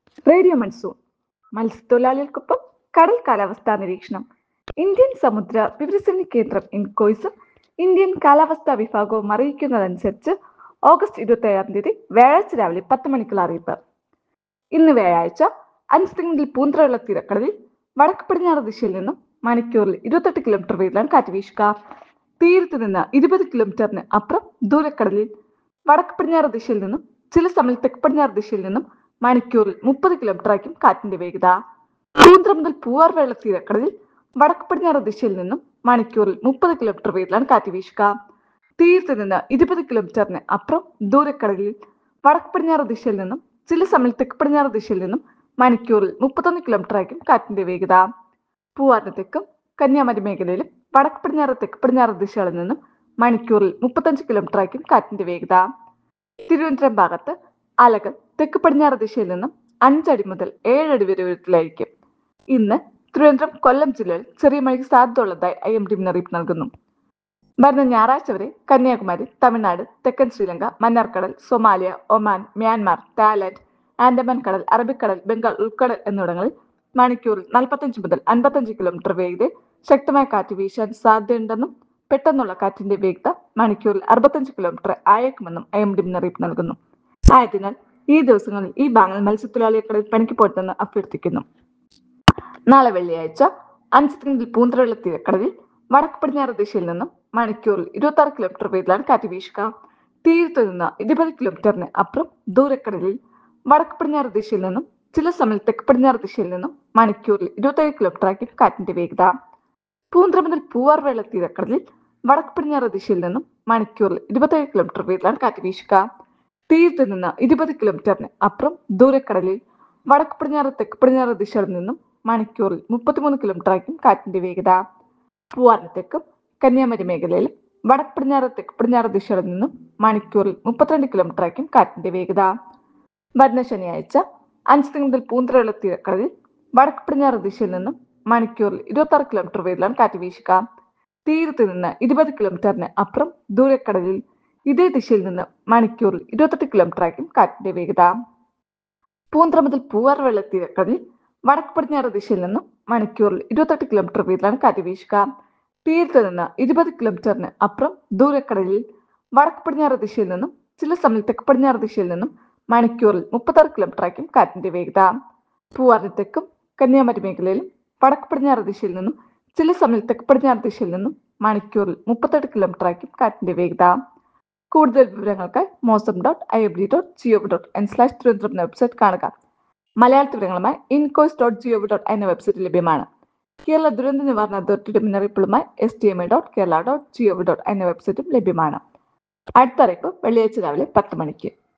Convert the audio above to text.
radio monsoon മത്സ്യത്തൊഴിലാളികൾക്കൊപ്പം കടൽ കാലാവസ്ഥാ നിരീക്ഷണം ഇന്ത്യൻ സമുദ്ര വിവരസേന കേന്ദ്രം ഇൻകോയ്സും ഇന്ത്യൻ കാലാവസ്ഥാ വിഭാഗവും അറിയിക്കുന്നതനുസരിച്ച് ഓഗസ്റ്റ് ഇരുപത്തി ഏഴാം തീയതി വ്യാഴാഴ്ച രാവിലെ പത്ത് മണിക്കുള്ള അറിയിപ്പ് ഇന്ന് വ്യാഴാഴ്ച അഞ്ച് പൂന്തറയുള്ള തീരക്കടലിൽ വടക്ക് പടിഞ്ഞാറ് ദിശയിൽ നിന്നും മണിക്കൂറിൽ ഇരുപത്തെട്ട് കിലോമീറ്റർ വേഗത്തിലാണ് കാറ്റ് വീശുക തീരത്ത് നിന്ന് ഇരുപത് കിലോമീറ്ററിന് അപ്പുറം ദൂരക്കടലിൽ വടക്ക് പടിഞ്ഞാറ് ദിശയിൽ നിന്നും ചില സമയത്ത് തെക്ക് പടിഞ്ഞാറ് ദിശയിൽ നിന്നും മണിക്കൂറിൽ മുപ്പത് കിലോമീറ്റർ ആയിരിക്കും കാറ്റിന്റെ വേഗത പൂന്തറ മുതൽ പൂവാർ വെള്ള തീരക്കടലിൽ വടക്ക് പടിഞ്ഞാറ് ദിശയിൽ നിന്നും മണിക്കൂറിൽ മുപ്പത് കിലോമീറ്റർ വേഗത്തിലാണ് കാറ്റ് വീശുക തീരത്ത് നിന്ന് ഇരുപത് കിലോമീറ്ററിന് അപ്പുറം ദൂരക്കടലിൽ വടക്ക് പടിഞ്ഞാറ് ദിശയിൽ നിന്നും ചില സമയത്ത് തെക്ക് പടിഞ്ഞാറ് ദിശയിൽ നിന്നും മണിക്കൂറിൽ മുപ്പത്തൊന്ന് കിലോമീറ്റർ ആയിരിക്കും കാറ്റിന്റെ വേഗത പൂവാറിന് തെക്കും കന്യാകുമാരി മേഖലയിലും വടക്ക് പടിഞ്ഞാറ് തെക്ക് പടിഞ്ഞാറ് ദിശകളിൽ നിന്നും മണിക്കൂറിൽ മുപ്പത്തഞ്ച് കിലോമീറ്റർ ആയിരിക്കും കാറ്റിന്റെ വേഗത തിരുവനന്തപുരം ഭാഗത്ത് അലകൾ തെക്ക് പടിഞ്ഞാറ് ദിശയിൽ നിന്നും അഞ്ചടി മുതൽ ഏഴടി വരെ ഉയരത്തിലായിരിക്കും ഇന്ന് തിരുവനന്തപുരം കൊല്ലം ജില്ലയിൽ ചെറിയ മഴയ്ക്ക് സാധ്യതയുള്ളതായി ഐ എം ഡി മുന്നറിയിപ്പ് നൽകുന്നു വരുന്ന ഞായറാഴ്ച വരെ കന്യാകുമാരി തമിഴ്നാട് തെക്കൻ ശ്രീലങ്ക മന്നാർക്കടൽ Somalia Oman Myanmar Thailand Andaman കടൽ അറബിക്കടൽ ബംഗാൾ ഉൾക്കടൽ എന്നിവിടങ്ങളിൽ മണിക്കൂറിൽ നാൽപ്പത്തഞ്ച് മുതൽ അൻപത്തഞ്ച് കിലോമീറ്റർ വേഗതയിൽ ശക്തമായ കാറ്റ് വീശാൻ സാധ്യതയുണ്ടെന്നും പെട്ടെന്നുള്ള കാറ്റിന്റെ വേഗത മണിക്കൂറിൽ അറുപത്തഞ്ച് കിലോമീറ്റർ ആയേക്കുമെന്നും ഐ എം ഡി മുന്നറിയിപ്പ് നൽകുന്നു ആയതിനാൽ ഈ ദിവസങ്ങളിൽ ഈ ഭാഗങ്ങൾ മത്സ്യത്തൊഴിലാളികളിൽ പണിക്ക് പോട്ടെന്ന് അഭ്യർത്ഥിക്കുന്നു നാളെ വെള്ളിയാഴ്ച അഞ്ച് പൂന്തറയുള്ള തീരക്കടലിൽ വടക്ക് പടിഞ്ഞാറ് ദിശയിൽ നിന്നും മണിക്കൂറിൽ ഇരുപത്തി ആറ് കിലോമീറ്റർ വേഗത്തിലാണ് കാറ്റ് വീശുക തീരത്തു നിന്ന് ഇരുപത് കിലോമീറ്ററിന് അപ്പുറം ദൂരക്കടലിൽ വടക്ക് പടിഞ്ഞാറ് ദിശയിൽ നിന്നും ചില സമയത്ത് തെക്ക് പടിഞ്ഞാറ് ദിശയിൽ നിന്നും മണിക്കൂറിൽ ഇരുപത്തേഴ് കിലോമീറ്റർ ആയിരിക്കും കാറ്റിന്റെ വേഗത പൂന്തറ മുതൽ പൂവാർ വെള്ള തീരക്കടലിൽ വടക്ക് പടിഞ്ഞാറ് ദിശയിൽ നിന്നും മണിക്കൂറിൽ ഇരുപത്തേഴ് കിലോമീറ്റർ വേഗത്തിലാണ് കാറ്റ് വീശുക തീരത്ത് നിന്ന് ഇരുപത് കിലോമീറ്ററിന് അപ്പുറം ദൂരക്കടലിൽ വടക്ക് പടിഞ്ഞാറ് തെക്ക് പടിഞ്ഞാറ് ദിശകളിൽ നിന്നും മണിക്കൂറിൽ മുപ്പത്തിമൂന്ന് കിലോമീറ്റർ ആയിരിക്കും കാറ്റിന്റെ വേഗത പൂവാറിന് തെക്കും കന്യാകുമാരി മേഖലയിലും വടക്ക് പടിഞ്ഞാറ് തെക്ക് പടിഞ്ഞാറ് ദിശകളിൽ നിന്നും മണിക്കൂറിൽ മുപ്പത്തിരണ്ട് കിലോമീറ്റർ ആയിരിക്കും കാറ്റിന്റെ വേഗത വരുന്ന ശനിയാഴ്ച അഞ്ച് മുതൽ പൂന്തറയുള്ള തീരക്കടലിൽ വടക്ക് പടിഞ്ഞാറ് ദിശയിൽ നിന്നും മണിക്കൂറിൽ ഇരുപത്തി ആറ് കിലോമീറ്റർ വേഗത്തിലാണ് കാറ്റ് വീശുക തീരത്ത് നിന്ന് ഇരുപത് കിലോമീറ്ററിന് അപ്പുറം ദൂരക്കടലിൽ ഇതേ ദിശയിൽ നിന്ന് മണിക്കൂറിൽ ഇരുപത്തെട്ട് കിലോമീറ്റർ ആയിരിക്കും കാറ്റിന്റെ വേഗത പൂന്തറ മുതൽ പൂവാർ വെള്ള തീരക്കടലിൽ വടക്ക് പടിഞ്ഞാറ് ദിശയിൽ നിന്നും മണിക്കൂറിൽ ഇരുപത്തെട്ട് കിലോമീറ്റർ വേഗത്തിലാണ് കാറ്റ് വീശുക തീരത്ത് നിന്ന് ഇരുപത് കിലോമീറ്ററിന് അപ്പുറം ദൂരക്കടലിൽ വടക്ക് പടിഞ്ഞാറ് ദിശയിൽ നിന്നും ചില സമയത്ത് തെക്ക് പടിഞ്ഞാറ് ദിശയിൽ നിന്നും മണിക്കൂറിൽ മുപ്പത്താറ് കിലോമീറ്റർ ആയിരിക്കും കാറ്റിന്റെ വേഗത പൂവാറിന് തെക്കും കന്യാകുമാരി മേഖലയിലും വടക്ക് പടിഞ്ഞാറ് ദിശയിൽ നിന്നും ചില സമയത്ത് തെക്ക് പടിഞ്ഞാറ് ദിശയിൽ നിന്നും മണിക്കൂറിൽ മുപ്പത്തെട്ട് കിലോമീറ്റർ ആയിരിക്കും കാറ്റിന്റെ വേഗത കൂടുതൽ വിവരങ്ങൾക്ക് mausam dot I F D dot G O V dot N slash Thiruvananthapuram എന്ന വെബ്സൈറ്റ് കാണുക മലയാള വിവരങ്ങളുമായി ഇൻകോയ്സ് ഡോട്ട് ജിഒവി ഡോട്ട് എന്ന വെബ്സൈറ്റ് ലഭ്യമാണ് കേരള ദുരന്ത നിവാരണ അതോറിറ്റിയുടെ മുന്നറിയിപ്പുകളുമായി S T M A dot Kerala dot G O V dot എന്ന വെബ്സൈറ്റും ലഭ്യമാണ് അടുത്ത അറിയിപ്പ് വെള്ളിയാഴ്ച രാവിലെ പത്ത് മണിക്ക്